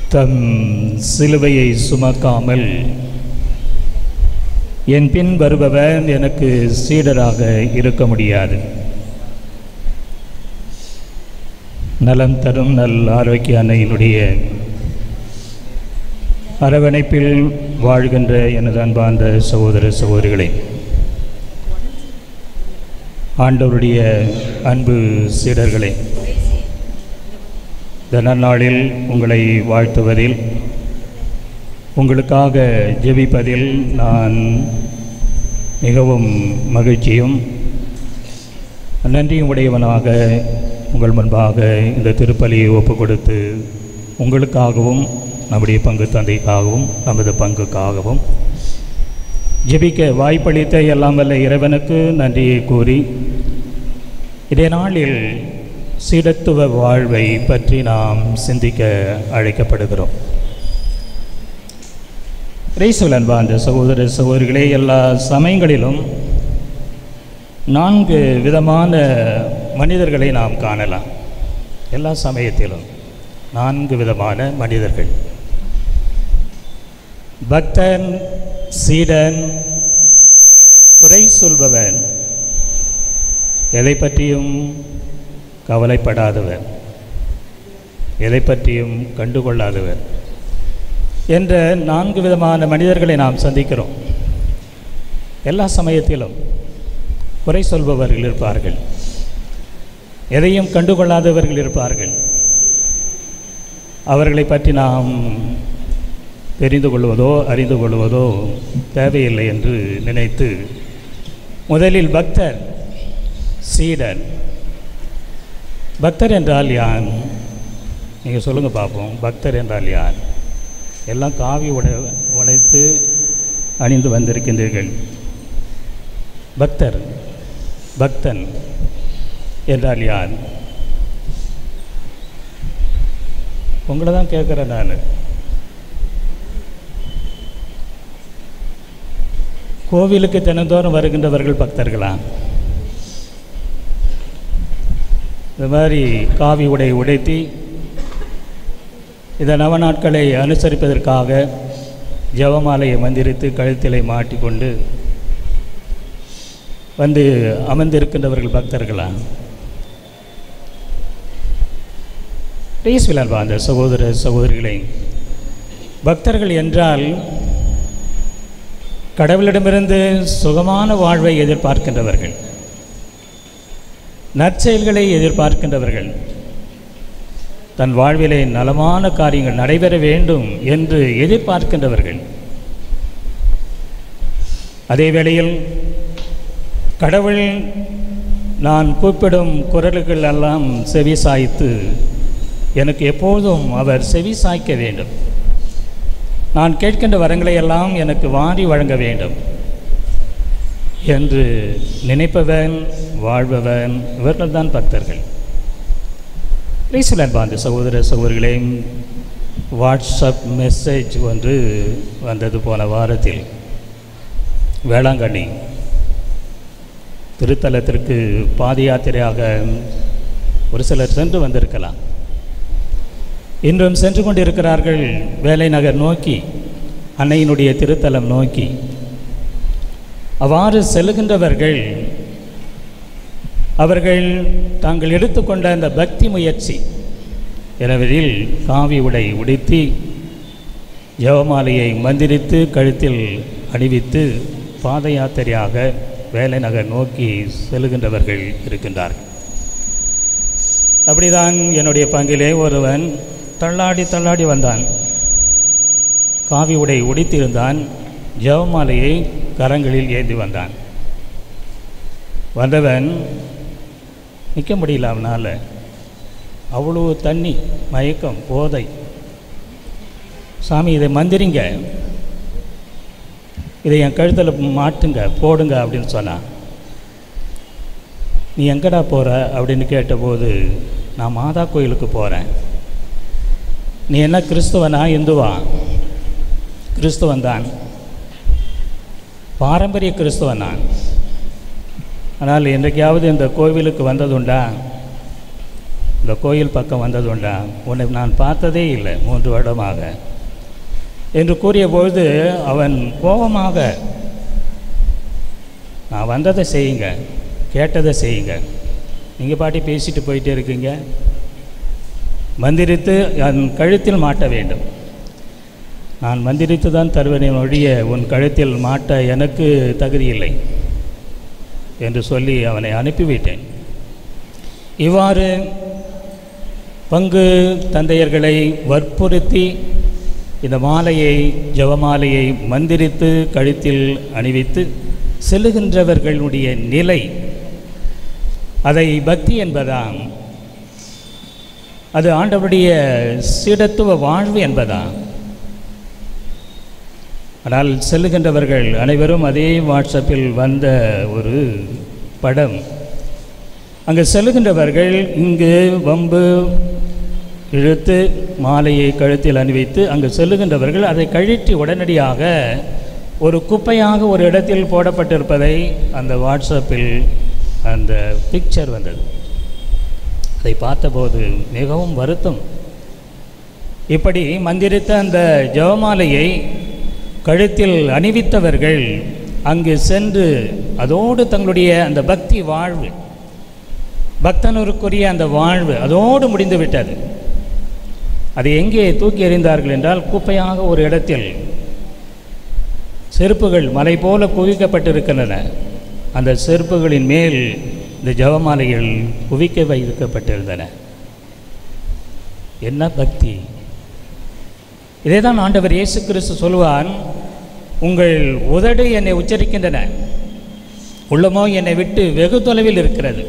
தம் சிலுவையை சுமக்காமல் என் பின் வருபவன் எனக்கு சீடராக இருக்க முடியாது நலம் தரும் நல் ஆரோக்கிய அன்னையினுடைய அரவணைப்பில் வாழ்கின்ற எனது அன்பார்ந்த சகோதர சகோதரிகளே ஆண்டவருடைய அன்பு சீடர்களே இந்த நன்னாளில் உங்களை வாழ்த்துவதில் உங்களுக்காக ஜெபிப்பதில் நான் மிகவும் மகிழ்ச்சியும் நன்றியும் உடையவனாக உங்கள் முன்பாக இந்த திருப்பலியை ஒப்பு கொடுத்து உங்களுக்காகவும் நம்முடைய பங்கு தந்தைக்காகவும் நமது பங்குக்காகவும் ஜெபிக்க வாய்ப்பளித்த எல்லாம் வல்ல இறைவனுக்கு நன்றியை கூறி இதே நாளில் சீடத்துவ வாழ்வை பற்றி நாம் சிந்திக்க அழைக்கப்படுகிறோம் இறைசுவல் அன்பார்ந்த சகோதர சகோதரிகளே எல்லா சமயங்களிலும் நான்கு விதமான மனிதர்களை நாம் காணலாம் எல்லா சமயத்திலும் நான்கு விதமான மனிதர்கள் பக்தன் சீடன் குறை சொல்பவன் எதை பற்றியும் கவலைப்படாதவர் எதை பற்றியும் கண்டுகொள்ளாதவர் என்ற நான்கு விதமான மனிதர்களை நாம் சந்திக்கிறோம் எல்லா சமயத்திலும் குறை சொல்பவர்கள் இருப்பார்கள் எதையும் கண்டுகொள்ளாதவர்கள் இருப்பார்கள் அவர்களை பற்றி நாம் தெரிந்து கொள்வதோ அறிந்து கொள்வதோ தேவையில்லை என்று நினைத்து முதலில் பக்தர் சீடன் பக்தர் என்றால் யார் நீங்கள் சொல்லுங்கள் பார்ப்போம் பக்தர் என்றால் யார் எல்லாம் காவி உடை உடைத்து அணிந்து வந்திருக்கின்றீர்கள் பக்தர் பக்தன் என்றால் யார் உங்களை தான் கேட்குறேன் நான் கோவிலுக்கு தினந்தோறும் வருகின்றவர்கள் பக்தர்களா இந்த மாதிரி காவி உடை உடைத்தி இந்த நவநாட்களை அனுசரிப்பதற்காக ஜெபமாலையை மந்திரித்து கழுத்திலை மாட்டிக்கொண்டு வந்து அமர்ந்திருக்கின்றவர்கள் பக்தர்களா பேசுவிலார் அந்த சகோதர சகோதரிகளை பக்தர்கள் என்றால் கடவுளிடமிருந்து சுகமான வாழ்வை எதிர்பார்க்கின்றவர்கள் நற்செயல்களை எதிர்பார்க்கின்றவர்கள் தன் வாழ்விலே நலமான காரியங்கள் நடைபெற வேண்டும் என்று எதிர்பார்க்கின்றவர்கள் அதே வேளையில் கடவுள் நான் கூப்பிடும் குரல்கள் எல்லாம் செவி சாய்த்து எனக்கு எப்போதும் அவர் செவி சாய்க்க வேண்டும் நான் கேட்கின்ற வரங்களை எல்லாம் எனக்கு வாரி வழங்க வேண்டும் என்று நினைப்பவன் வாழ்பவன் இவர்கள்தான் பக்தர்கள் ரீசலன் பாந்த சகோதர சகோதரிகளே வாட்ஸ்அப் மெசேஜ் ஒன்று வந்தது போன வாரத்தில் வேளாங்கண்ணி திருத்தலத்திற்கு பாத யாத்திரையாக ஒரு சிலர் சென்று வந்திருக்கலாம் இன்றும் சென்று கொண்டிருக்கிறார்கள் வேலை நகர் நோக்கி அன்னையினுடைய திருத்தலம் நோக்கி அவ்வாறு செல்லுகின்றவர்கள் அவர்கள் தாங்கள் எடுத்துக்கொண்ட அந்த பக்தி முயற்சி எனவெதில் காவி உடை உடுத்தி ஜெவமாலையை மந்திரித்து கழுத்தில் அணிவித்து பாத யாத்திரையாக வேலை நகர் நோக்கி செல்லுகின்றவர்கள் இருக்கின்றார்கள் அப்படிதான் என்னுடைய பங்கிலே ஒருவன் தள்ளாடி தள்ளாடி வந்தான் காவி உடை உடித்திருந்தான் ஜெவமாலையை கரங்களில் ஏந்தி வந்தான் வந்தவன் நிற்க முடியல அவனால் அவ்வளோ தண்ணி மயக்கம் போதை சாமி இதை மந்திரிங்க இதை என் கழுத்தில் மாட்டுங்க போடுங்க அப்படின்னு சொன்னான் நீ எங்கடா போகிற அப்படின்னு கேட்டபோது நான் மாதா கோயிலுக்கு போகிறேன் நீ என்ன கிறிஸ்துவனா இந்துவா கிறிஸ்துவன் தான் பாரம்பரிய கிறிஸ்துவன் நான் ஆனால் என்றைக்காவது இந்த கோவிலுக்கு வந்ததுண்டா இந்த கோயில் பக்கம் வந்ததுண்டா உன்னை நான் பார்த்ததே இல்லை மூன்று வருடமாக என்று கூறிய பொழுது அவன் கோபமாக நான் வந்ததை செய்யுங்க கேட்டதை செய்யுங்க நீங்கள் பாட்டி பேசிட்டு போயிட்டே இருக்கீங்க மந்திரித்து என் கழுத்தில் மாட்ட வேண்டும் நான் மந்திரித்து தான் தருவேனே ஒழிய உன் கழுத்தில் மாட்ட எனக்கு தகுதி இல்லை என்று சொல்லி அவனை அனுப்பிவிட்டேன் இவ்வாறு பங்கு தந்தையர்களை வற்புறுத்தி இந்த மாலையை ஜெபமாலையை மந்திரித்து கழுத்தில் அணிவித்து செல்லுகின்றவர்களுடைய நிலை அதை பக்தி என்பதாம் அது ஆண்டவருடைய சீடத்துவ வாழ்வு என்பதாம் ஆனால் செல்லுகின்றவர்கள் அனைவரும் அதே வாட்ஸ்அப்பில் வந்த ஒரு படம் அங்கு செல்லுகின்றவர்கள் இங்கு வம்பு இழுத்து மாலையை கழுத்தில் அணிவித்து அங்கு செல்லுகின்றவர்கள் அதை கழற்றி உடனடியாக ஒரு குப்பையாக ஒரு இடத்தில் போடப்பட்டிருப்பதை அந்த வாட்ஸ்அப்பில் அந்த பிக்சர் வந்தது அதை பார்த்தபோது மிகவும் வருத்தம் இப்படி மந்திரித்த அந்த ஜெபமாலையை கழுத்தில் அணிவித்தவர்கள் அங்கு சென்று அதோடு தங்களுடைய அந்த பக்தி வாழ்வு பக்தனருக்குரிய அந்த வாழ்வு அதோடு முடிந்து விட்டது அதை எங்கே தூக்கி எறிந்தார்கள் என்றால் குப்பையாக ஒரு இடத்தில் செருப்புகள் மலை போல குவிக்கப்பட்டிருக்கின்றன அந்த செருப்புகளின் மேல் இந்த ஜெபமாலைகள் குவிக்க வைக்கப்பட்டிருந்தன என்ன பக்தி இதை தான் ஆண்டவர் இயேசு கிறிஸ்து சொல்வான் உங்கள் உதடு என்னை உச்சரிக்கின்றன உள்ளமோ என்னை விட்டு வெகு தொலைவில் இருக்கிறது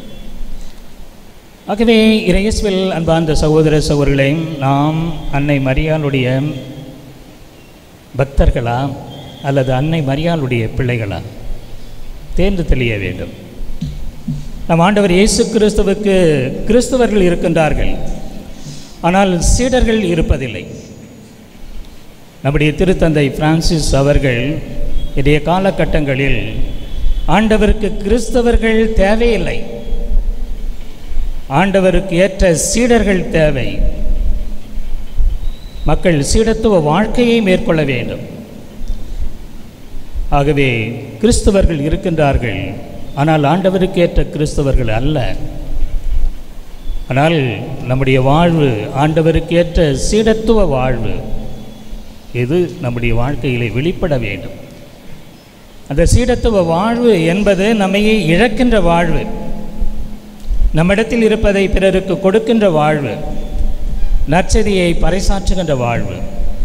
ஆகவே இறையஸ்வில் அன்பார்ந்த சகோதர சகோதரிகளையும் நாம் அன்னை மரியாளுடைய பக்தர்களா அல்லது அன்னை மரியாளுடைய பிள்ளைகளா தேர்ந்து தெளிய வேண்டும் நம் ஆண்டவர் இயேசு கிறிஸ்துவுக்கு கிறிஸ்தவர்கள் இருக்கின்றார்கள் ஆனால் சீடர்கள் இருப்பதில்லை நம்முடைய திருத்தந்தை பிரான்சிஸ் அவர்கள் இடைய காலகட்டங்களில் ஆண்டவருக்கு கிறிஸ்தவர்கள் தேவையில்லை ஆண்டவருக்கு ஏற்ற சீடர்கள் தேவை மக்கள் சீடத்துவ வாழ்க்கையை மேற்கொள்ள வேண்டும் ஆகவே கிறிஸ்தவர்கள் இருக்கின்றார்கள் ஆனால் ஆண்டவருக்கு ஏற்ற கிறிஸ்தவர்கள் அல்ல ஆனால் நம்முடைய வாழ்வு ஆண்டவருக்கு ஏற்ற சீடத்துவ வாழ்வு இது நம்முடைய வாழ்க்கையிலே வெளிப்பட வேண்டும் அந்த சீடத்துவ வாழ்வு என்பது நம்மையே இழக்கின்ற வாழ்வு நம்மிடத்தில் இருப்பதை பிறருக்கு கொடுக்கின்ற வாழ்வு நற்செதியை பறைசாற்றுகின்ற வாழ்வு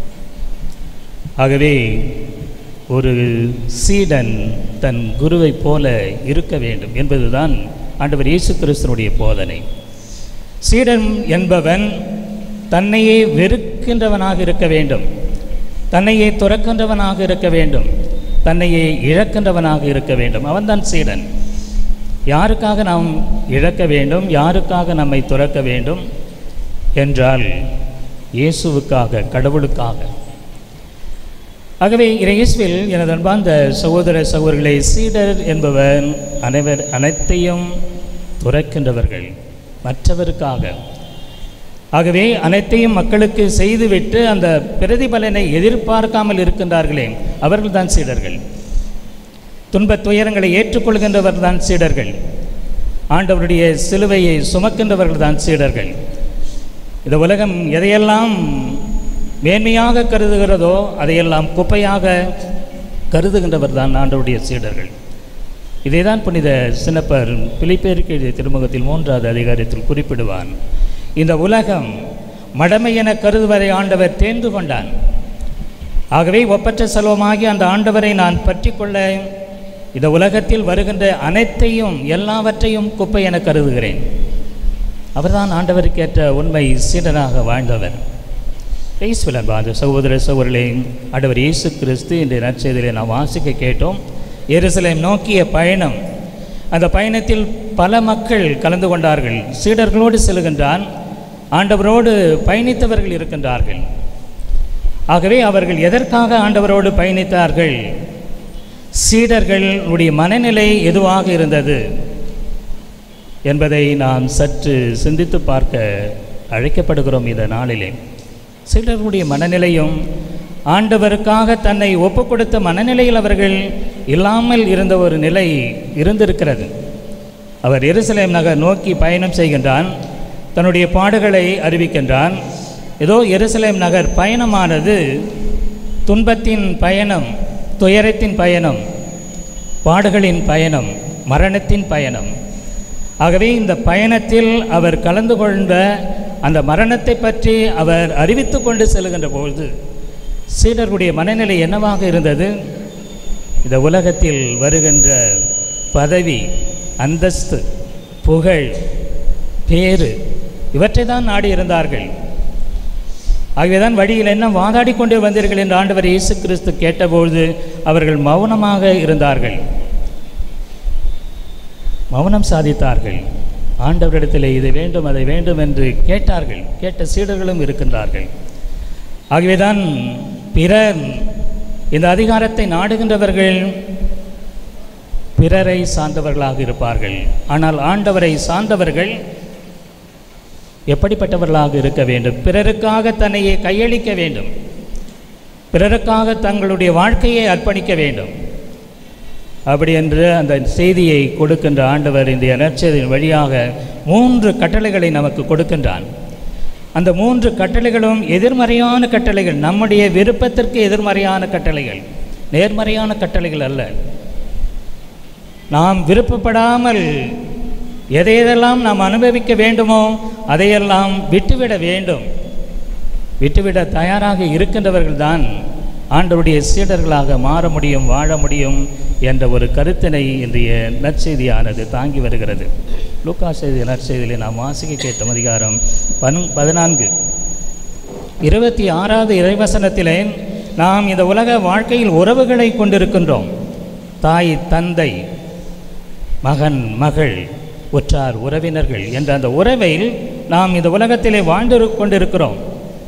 ஆகவே ஒரு சீடன் தன் குருவைப் போல இருக்க வேண்டும் என்பதுதான் ஆண்டவர் இயேசு கிறிஸ்தனுடைய போதனை சீடன் என்பவன் தன்னையே வெறுக்கின்றவனாக இருக்க வேண்டும் தன்னையே துறக்கின்றவனாக இருக்க வேண்டும் தன்னையே இழக்கின்றவனாக இருக்க வேண்டும் அவன்தான் சீடன் யாருக்காக நாம் இழக்க வேண்டும் யாருக்காக நம்மை துறக்க வேண்டும் என்றால் இயேசுவுக்காக கடவுளுக்காக ஆகவே இயேசுவில் எனது அன்பார்ந்த சகோதர சகோதரிகளை சீடர் என்பவன் அனைவர் அனைத்தையும் துறக்கின்றவர்கள் மற்றவருக்காக ஆகவே அனைத்தையும் மக்களுக்கு செய்துவிட்டு அந்த பிரதிபலனை எதிர்பார்க்காமல் இருக்கின்றார்களே அவர்கள்தான் சீடர்கள் துன்பத் துயரங்களை ஏற்றுக்கொள்கின்றவர் தான் சீடர்கள் ஆண்டவருடைய சிலுவையை சுமக்கின்றவர்கள் தான் சீடர்கள் இந்த உலகம் எதையெல்லாம் மேன்மையாக கருதுகிறதோ அதையெல்லாம் குப்பையாக கருதுகின்றவர் தான் ஆண்டவருடைய சீடர்கள் இதை தான் புனித சின்னப்பர் பிலிப்பேருக்கு எழுதிய திருமுகத்தில் மூன்றாவது அதிகாரத்தில் குறிப்பிடுவான் இந்த உலகம் மடமை என கருதுவதை ஆண்டவர் தேர்ந்து கொண்டான் ஆகவே ஒப்பற்ற செல்வமாகி அந்த ஆண்டவரை நான் பற்றி கொள்ள இந்த உலகத்தில் வருகின்ற அனைத்தையும் எல்லாவற்றையும் குப்பை என கருதுகிறேன் அவர்தான் ஆண்டவருக்கேற்ற உண்மை சீடனாக வாழ்ந்தவர் இயேசுவிலன் அந்த சகோதர சகோதரர்களே ஆண்டவர் இயேசு கிறிஸ்து இந்த நற்செய்தியிலே நாம் வாசிக்க கேட்டோம் எருசலேம் நோக்கிய பயணம் அந்த பயணத்தில் பல மக்கள் கலந்து கொண்டார்கள் சீடர்களோடு செல்கின்றான் ஆண்டவரோடு பயணித்தவர்கள் இருக்கின்றார்கள் ஆகவே அவர்கள் எதற்காக ஆண்டவரோடு பயணித்தார்கள் சீடர்களுடைய மனநிலை எதுவாக இருந்தது என்பதை நாம் சற்று சிந்தித்து பார்க்க அழைக்கப்படுகிறோம் இந்த நாளிலே சிலருடைய மனநிலையும் ஆண்டவருக்காக தன்னை ஒப்பு கொடுத்த மனநிலையில் அவர்கள் இல்லாமல் இருந்த ஒரு நிலை இருந்திருக்கிறது அவர் எருசலேம் நகர் நோக்கி பயணம் செய்கின்றான் தன்னுடைய பாடுகளை அறிவிக்கின்றான் ஏதோ எருசலேம் நகர் பயணமானது துன்பத்தின் பயணம் துயரத்தின் பயணம் பாடுகளின் பயணம் மரணத்தின் பயணம் ஆகவே இந்த பயணத்தில் அவர் கலந்து கொண்ட அந்த மரணத்தை பற்றி அவர் அறிவித்து கொண்டு செல்கின்ற பொழுது சீடர்களுடைய மனநிலை என்னவாக இருந்தது இந்த உலகத்தில் வருகின்ற பதவி அந்தஸ்து புகழ் பேரு இவற்றை தான் நாடி இருந்தார்கள் ஆகவேதான் வழியில் என்ன வாதாடி கொண்டு வந்தீர்கள் என்று ஆண்டவர் இயேசு கிறிஸ்து கேட்டபொழுது அவர்கள் மௌனமாக இருந்தார்கள் மௌனம் சாதித்தார்கள் ஆண்டவரிடத்தில் இது வேண்டும் அதை வேண்டும் என்று கேட்டார்கள் கேட்ட சீடர்களும் இருக்கின்றார்கள் ஆகவேதான் பிறர் இந்த அதிகாரத்தை நாடுகின்றவர்கள் பிறரை சார்ந்தவர்களாக இருப்பார்கள் ஆனால் ஆண்டவரை சார்ந்தவர்கள் எப்படிப்பட்டவர்களாக இருக்க வேண்டும் பிறருக்காக தன்னையே கையளிக்க வேண்டும் பிறருக்காக தங்களுடைய வாழ்க்கையை அர்ப்பணிக்க வேண்டும் அப்படி என்று அந்த செய்தியை கொடுக்கின்ற ஆண்டவர் இந்த நற்செய்தியின் வழியாக மூன்று கட்டளைகளை நமக்கு கொடுக்கின்றான் அந்த மூன்று கட்டளைகளும் எதிர்மறையான கட்டளைகள் நம்முடைய விருப்பத்திற்கு எதிர்மறையான கட்டளைகள் நேர்மறையான கட்டளைகள் அல்ல நாம் விருப்பப்படாமல் எதையெல்லாம் நாம் அனுபவிக்க வேண்டுமோ அதையெல்லாம் விட்டுவிட வேண்டும் விட்டுவிட தயாராக இருக்கின்றவர்கள்தான் ஆண்டவருடைய சீடர்களாக மாற முடியும் வாழ முடியும் என்ற ஒரு கருத்தினை இன்றைய நற்செய்தியானது தாங்கி வருகிறது லூக்கா செய்தி நற்செய்தியில் நாம் வாசிக்க கேட்டோம் அதிகாரம் பன் பதினான்கு இருபத்தி ஆறாவது இறைவசனத்திலே நாம் இந்த உலக வாழ்க்கையில் உறவுகளை கொண்டிருக்கின்றோம் தாய் தந்தை மகன் மகள் உற்றார் உறவினர்கள் என்ற அந்த உறவில் நாம் இந்த உலகத்திலே வாழ்ந்து கொண்டிருக்கிறோம்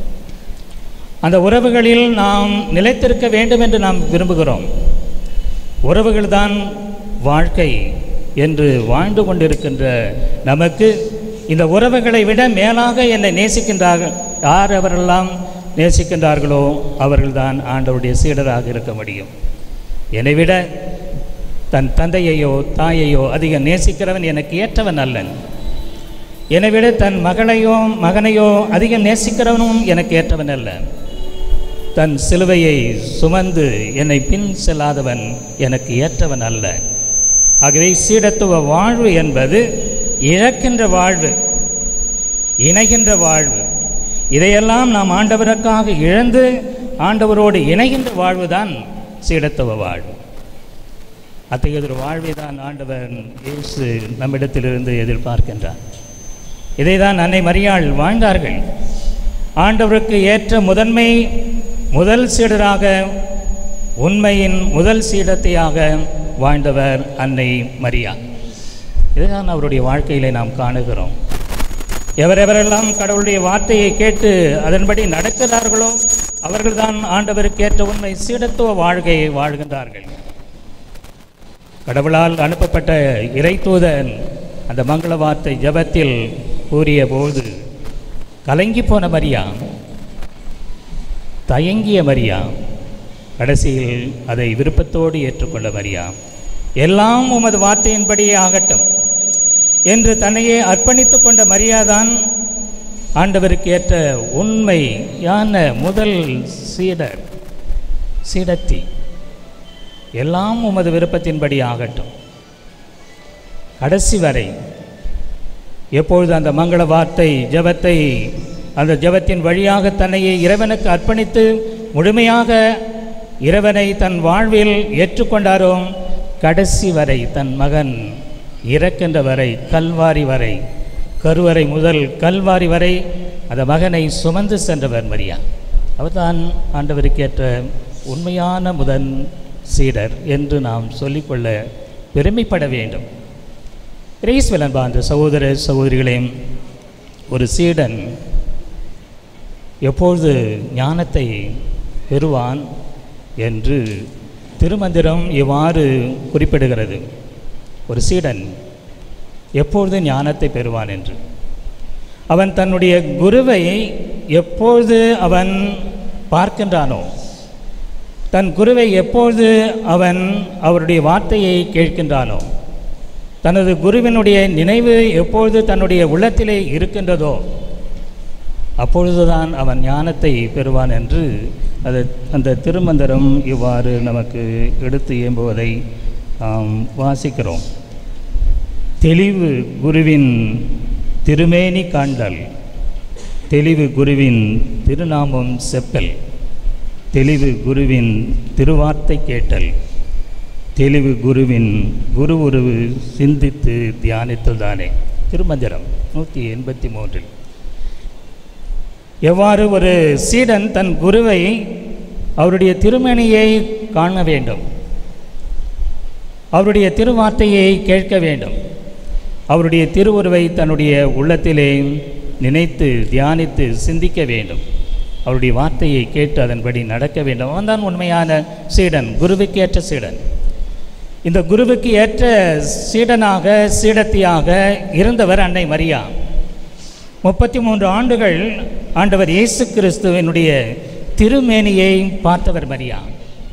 அந்த உறவுகளில் நாம் நிலைத்திருக்க வேண்டும் என்று நாம் விரும்புகிறோம் உறவுகள்தான் வாழ்க்கை என்று வாழ்ந்து கொண்டிருக்கின்ற நமக்கு இந்த உறவுகளை விட மேலாக என்னை நேசிக்கின்றார்கள் யார் அவரெல்லாம் நேசிக்கின்றார்களோ அவர்கள்தான் ஆண்டவருடைய சீடராக இருக்க முடியும் என்னை விட தன் தந்தையையோ தாயையோ அதிக நேசிக்கிறவன் எனக்கு ஏற்றவன் அல்லன் என்னை விட தன் மகளையோ மகனையோ அதிகம் நேசிக்கிறவனும் எனக்கு ஏற்றவன் அல்ல தன் சிலுவையை சுமந்து என்னை பின் செல்லாதவன் எனக்கு ஏற்றவன் அல்ல ஆகவே சீடத்துவ வாழ்வு என்பது இழக்கின்ற வாழ்வு இணைகின்ற வாழ்வு இதையெல்லாம் நாம் ஆண்டவருக்காக இழந்து ஆண்டவரோடு இணைகின்ற வாழ்வு தான் சீடத்துவ வாழ்வு அத்தகைய ஒரு வாழ்வை தான் ஆண்டவர் இயேசு நம்மிடத்திலிருந்து எதிர்பார்க்கின்றார் இதை தான் அன்னை மரியாள் வாழ்ந்தார்கள் ஆண்டவருக்கு ஏற்ற முதன்மை முதல் சீடராக உண்மையின் முதல் சீடத்தையாக வாழ்ந்தவர் அன்னை மரியா இதுதான் அவருடைய வாழ்க்கையிலே நாம் காணுகிறோம் எவரெவரெல்லாம் கடவுளுடைய வார்த்தையை கேட்டு அதன்படி நடக்கிறார்களோ அவர்கள்தான் ஆண்டவருக்கு ஏற்ற உண்மை சீடத்துவ வாழ்க்கையை வாழ்கின்றார்கள் கடவுளால் அனுப்பப்பட்ட இறைத்தூதன் அந்த மங்கள வார்த்தை ஜபத்தில் கூறிய போது கலங்கி போன மரியா தயங்கிய மரியா கடைசியில் அதை விருப்பத்தோடு ஏற்றுக்கொண்ட மரியா எல்லாம் உமது வார்த்தையின்படியே ஆகட்டும் என்று தன்னையே அர்ப்பணித்து கொண்ட மரியாதான் ஆண்டவருக்கு ஏற்ற உண்மை யான முதல் சீடர் சீடத்தி எல்லாம் உமது விருப்பத்தின்படி ஆகட்டும் கடைசி வரை எப்பொழுது அந்த மங்கள வார்த்தை ஜபத்தை அந்த ஜபத்தின் வழியாக தன்னையே இறைவனுக்கு அர்ப்பணித்து முழுமையாக இறைவனை தன் வாழ்வில் ஏற்றுக்கொண்டாரோ கடைசி வரை தன் மகன் இறக்கின்ற வரை கல்வாரி வரை கருவறை முதல் கல்வாரி வரை அந்த மகனை சுமந்து சென்றவர் மரியா அவர்தான் ஆண்டவருக்கேற்ற உண்மையான முதன் சீடர் என்று நாம் சொல்லிக்கொள்ள பெருமைப்பட வேண்டும் ரீஸ்வலன் பாந்த சகோதர சகோதரிகளையும் ஒரு சீடன் எப்பொழுது ஞானத்தை பெறுவான் என்று திருமந்திரம் இவ்வாறு குறிப்பிடுகிறது ஒரு சீடன் எப்பொழுது ஞானத்தை பெறுவான் என்று அவன் தன்னுடைய குருவை எப்பொழுது அவன் பார்க்கின்றானோ தன் குருவை எப்பொழுது அவன் அவருடைய வார்த்தையை கேட்கின்றானோ தனது குருவினுடைய நினைவு எப்பொழுது தன்னுடைய உள்ளத்திலே இருக்கின்றதோ அப்பொழுதுதான் அவன் ஞானத்தை பெறுவான் என்று அது அந்த திருமந்திரம் இவ்வாறு நமக்கு எடுத்து இயம்புவதை நாம் வாசிக்கிறோம் தெளிவு குருவின் திருமேனி காண்டல் தெளிவு குருவின் திருநாமம் செப்பல் தெளிவு குருவின் திருவார்த்தை கேட்டல் தெளிவு குருவின் குரு உருவு சிந்தித்து தியானித்தல் தானே திருமந்திரம் நூற்றி எண்பத்தி மூன்றில் எவ்வாறு ஒரு சீடன் தன் குருவை அவருடைய திருமணியை காண வேண்டும் அவருடைய திருவார்த்தையை கேட்க வேண்டும் அவருடைய திருவுருவை தன்னுடைய உள்ளத்திலே நினைத்து தியானித்து சிந்திக்க வேண்டும் அவருடைய வார்த்தையை கேட்டு அதன்படி நடக்க வேண்டும் அவன்தான் உண்மையான சீடன் குருவுக்கு ஏற்ற சீடன் இந்த குருவுக்கு ஏற்ற சீடனாக சீடத்தியாக இருந்தவர் அன்னை மரியா முப்பத்தி மூன்று ஆண்டுகள் ஆண்டவர் இயேசு கிறிஸ்துவனுடைய திருமேனியை பார்த்தவர் மரியா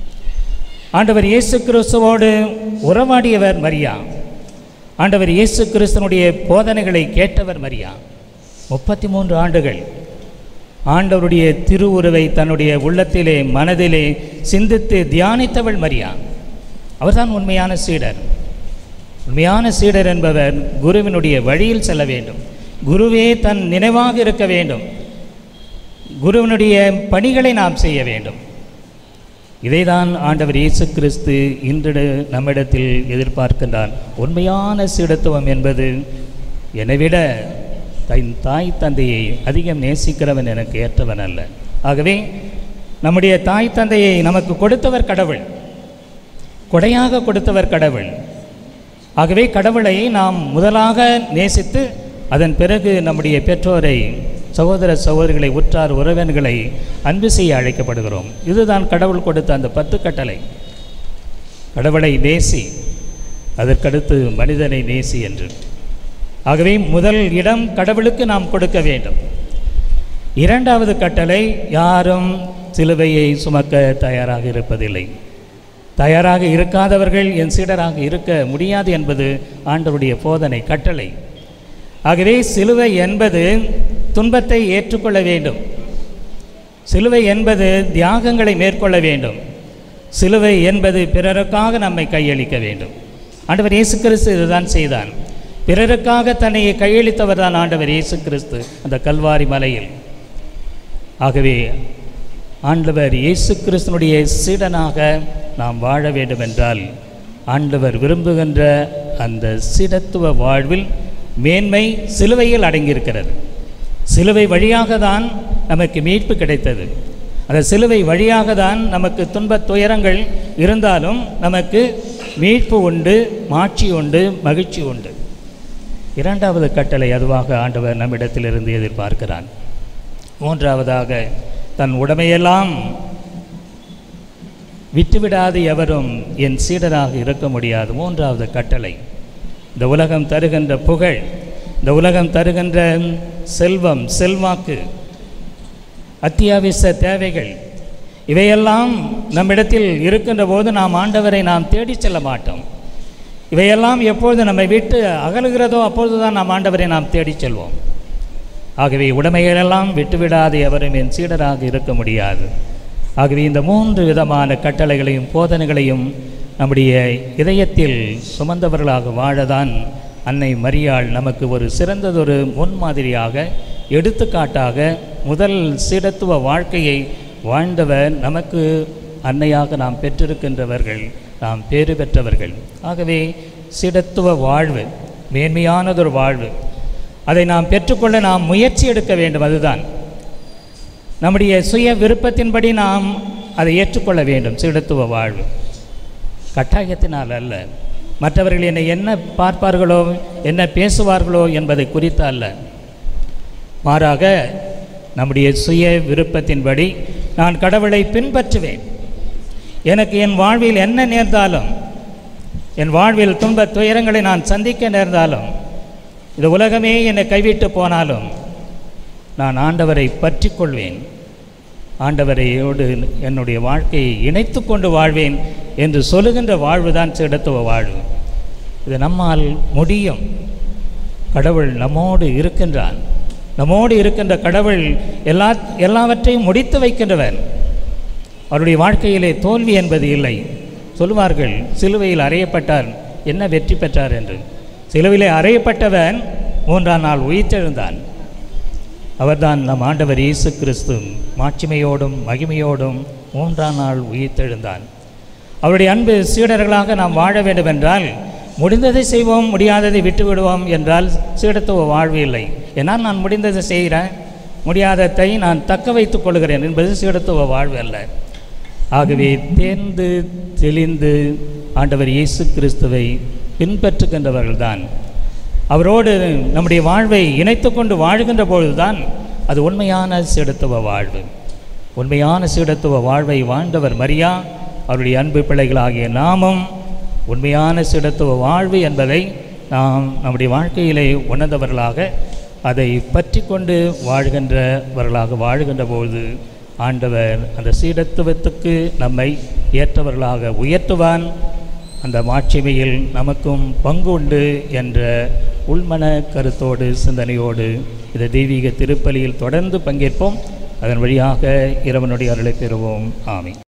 ஆண்டவர் இயேசு கிறிஸ்துவோடு உறவாடியவர் மரியா ஆண்டவர் இயேசு கிறிஸ்துவனுடைய போதனைகளை கேட்டவர் மரியா முப்பத்தி மூன்று ஆண்டுகள் ஆண்டவருடைய திருவுருவை தன்னுடைய உள்ளத்திலே மனதிலே சிந்தித்து தியானித்தவள் மரியா அவர்தான் உண்மையான சீடர் உண்மையான சீடர் என்பவர் குருவினுடைய வழியில் செல்ல வேண்டும் குருவே தன் நினைவாக இருக்க வேண்டும் குருவினுடைய பணிகளை நாம் செய்ய வேண்டும் இதைதான் ஆண்டவர் இயேசு கிறிஸ்து இன்று நம்மிடத்தில் எதிர்பார்க்கின்றார் உண்மையான சீடத்துவம் என்பது என்னை விட தன் தாய் தந்தையை அதிகம் நேசிக்கிறவன் எனக்கு ஏற்றவன் அல்ல ஆகவே நம்முடைய தாய் தந்தையை நமக்கு கொடுத்தவர் கடவுள் கொடையாக கொடுத்தவர் கடவுள் ஆகவே கடவுளை நாம் முதலாக நேசித்து அதன் பிறகு நம்முடைய பெற்றோரை சகோதர சகோதரிகளை உற்றார் உறவினர்களை அன்பு செய்ய அழைக்கப்படுகிறோம் இதுதான் கடவுள் கொடுத்த அந்த பத்து கட்டளை கடவுளை நேசி அதற்கடுத்து மனிதனை நேசி என்று ஆகவே முதல் இடம் கடவுளுக்கு நாம் கொடுக்க வேண்டும் இரண்டாவது கட்டளை யாரும் சிலுவையை சுமக்க தயாராக இருப்பதில்லை தயாராக இருக்காதவர்கள் என் சீடராக இருக்க முடியாது என்பது ஆண்டவருடைய போதனை கட்டளை ஆகவே சிலுவை என்பது துன்பத்தை ஏற்றுக்கொள்ள வேண்டும் சிலுவை என்பது தியாகங்களை மேற்கொள்ள வேண்டும் சிலுவை என்பது பிறருக்காக நம்மை கையளிக்க வேண்டும் ஆண்டவர் இயேசு கிறிஸ்து இதுதான் செய்தான் பிறருக்காக தன்னை கையளித்தவர் தான் ஆண்டவர் இயேசு கிறிஸ்து அந்த கல்வாரி மலையில் ஆகவே ஆண்டவர் இயேசு கிறிஸ்தனுடைய சீடனாக நாம் வாழ வேண்டுமென்றால் ஆண்டவர் விரும்புகின்ற அந்த சீடத்துவ வாழ்வில் மேன்மை சிலுவையில் அடங்கியிருக்கிறது சிலுவை வழியாக தான் நமக்கு மீட்பு கிடைத்தது அந்த சிலுவை வழியாக தான் நமக்கு துன்பத் துயரங்கள் இருந்தாலும் நமக்கு மீட்பு உண்டு மாட்சி உண்டு மகிழ்ச்சி உண்டு இரண்டாவது கட்டளை அதுவாக ஆண்டவர் நம்மிடத்திலிருந்து எதிர்பார்க்கிறான் மூன்றாவதாக தன் உடமையெல்லாம் விட்டுவிடாது எவரும் என் சீடராக இருக்க முடியாது மூன்றாவது கட்டளை இந்த உலகம் தருகின்ற புகழ் இந்த உலகம் தருகின்ற செல்வம் செல்வாக்கு அத்தியாவசிய தேவைகள் இவையெல்லாம் நம்மிடத்தில் இருக்கின்ற போது நாம் ஆண்டவரை நாம் தேடிச் செல்ல மாட்டோம் இவையெல்லாம் எப்பொழுது நம்மை விட்டு அகலுகிறதோ அப்பொழுது தான் நாம் ஆண்டவரை நாம் தேடிச் செல்வோம் ஆகவே உடைமைகளெல்லாம் விட்டுவிடாது எவரும் என் சீடராக இருக்க முடியாது ஆகவே இந்த மூன்று விதமான கட்டளைகளையும் போதனைகளையும் நம்முடைய இதயத்தில் சுமந்தவர்களாக வாழதான் அன்னை மரியாள் நமக்கு ஒரு சிறந்ததொரு முன்மாதிரியாக எடுத்துக்காட்டாக முதல் சீடத்துவ வாழ்க்கையை வாழ்ந்தவர் நமக்கு அன்னையாக நாம் பெற்றிருக்கின்றவர்கள் நாம் பேறு பெற்றவர்கள் ஆகவே சீடத்துவ வாழ்வு மேன்மையானதொரு வாழ்வு அதை நாம் பெற்றுக்கொள்ள நாம் முயற்சி எடுக்க வேண்டும் அதுதான் நம்முடைய சுய விருப்பத்தின்படி நாம் அதை ஏற்றுக்கொள்ள வேண்டும் சீடத்துவ வாழ்வு கட்டாயத்தினால் அல்ல மற்றவர்கள் என்னை என்ன பார்ப்பார்களோ என்ன பேசுவார்களோ என்பதை குறித்து அல்ல மாறாக நம்முடைய சுய விருப்பத்தின்படி நான் கடவுளை பின்பற்றுவேன் எனக்கு என் வாழ்வில் என்ன நேர்ந்தாலும் என் வாழ்வில் துன்ப துயரங்களை நான் சந்திக்க நேர்ந்தாலும் இந்த உலகமே என்னை கைவிட்டு போனாலும் நான் ஆண்டவரை பற்றி கொள்வேன் ஆண்டவரையோடு என்னுடைய வாழ்க்கையை இணைத்து கொண்டு வாழ்வேன் என்று சொல்லுகின்ற வாழ்வு தான் சிடத்துவ வாழ்வு இது நம்மால் முடியும் கடவுள் நம்மோடு இருக்கின்றான் நம்மோடு இருக்கின்ற கடவுள் எல்லா எல்லாவற்றையும் முடித்து வைக்கின்றவன் அவருடைய வாழ்க்கையிலே தோல்வி என்பது இல்லை சொல்லுவார்கள் சிலுவையில் அறையப்பட்டார் என்ன வெற்றி பெற்றார் என்று சிலுவையிலே அறையப்பட்டவன் மூன்றாம் நாள் உயிர்த்தெழுந்தான் அவர்தான் நம் ஆண்டவர் இயேசு கிறிஸ்து மாட்சிமையோடும் மகிமையோடும் மூன்றாம் நாள் உயிர்த்தெழுந்தான் அவருடைய அன்பு சீடர்களாக நாம் வாழ வேண்டுமென்றால் முடிந்ததை செய்வோம் முடியாததை விட்டு விடுவோம் என்றால் சீடத்துவ வாழ்வு இல்லை ஏன்னால் நான் முடிந்ததை செய்கிறேன் முடியாததை நான் தக்க வைத்துக் கொள்கிறேன் என்பது சீடத்துவ வாழ்வு அல்ல ஆகவே தேர்ந்து தெளிந்து ஆண்டவர் இயேசு கிறிஸ்துவை பின்பற்றுகின்றவர்கள்தான் அவரோடு நம்முடைய வாழ்வை இணைத்து கொண்டு வாழ்கின்ற பொழுதுதான் அது உண்மையான சீடத்துவ வாழ்வு உண்மையான சீடத்துவ வாழ்வை வாழ்ந்தவர் மரியா அவருடைய அன்பு பிள்ளைகளாகிய நாமும் உண்மையான சீடத்துவ வாழ்வு என்பதை நாம் நம்முடைய வாழ்க்கையிலே உணர்ந்தவர்களாக அதை பற்றி கொண்டு வாழ்கின்றவர்களாக வாழ்கின்ற பொழுது ஆண்டவர் அந்த சீடத்துவத்துக்கு நம்மை ஏற்றவர்களாக உயர்த்துவான் அந்த மாட்சிமையில் நமக்கும் பங்கு உண்டு என்ற உள்மன கருத்தோடு சிந்தனையோடு இந்த தெய்வீக திருப்பலியில் தொடர்ந்து பங்கேற்போம் அதன் வழியாக இறைவனுடைய அருளை பெறுவோம் ஆமீன்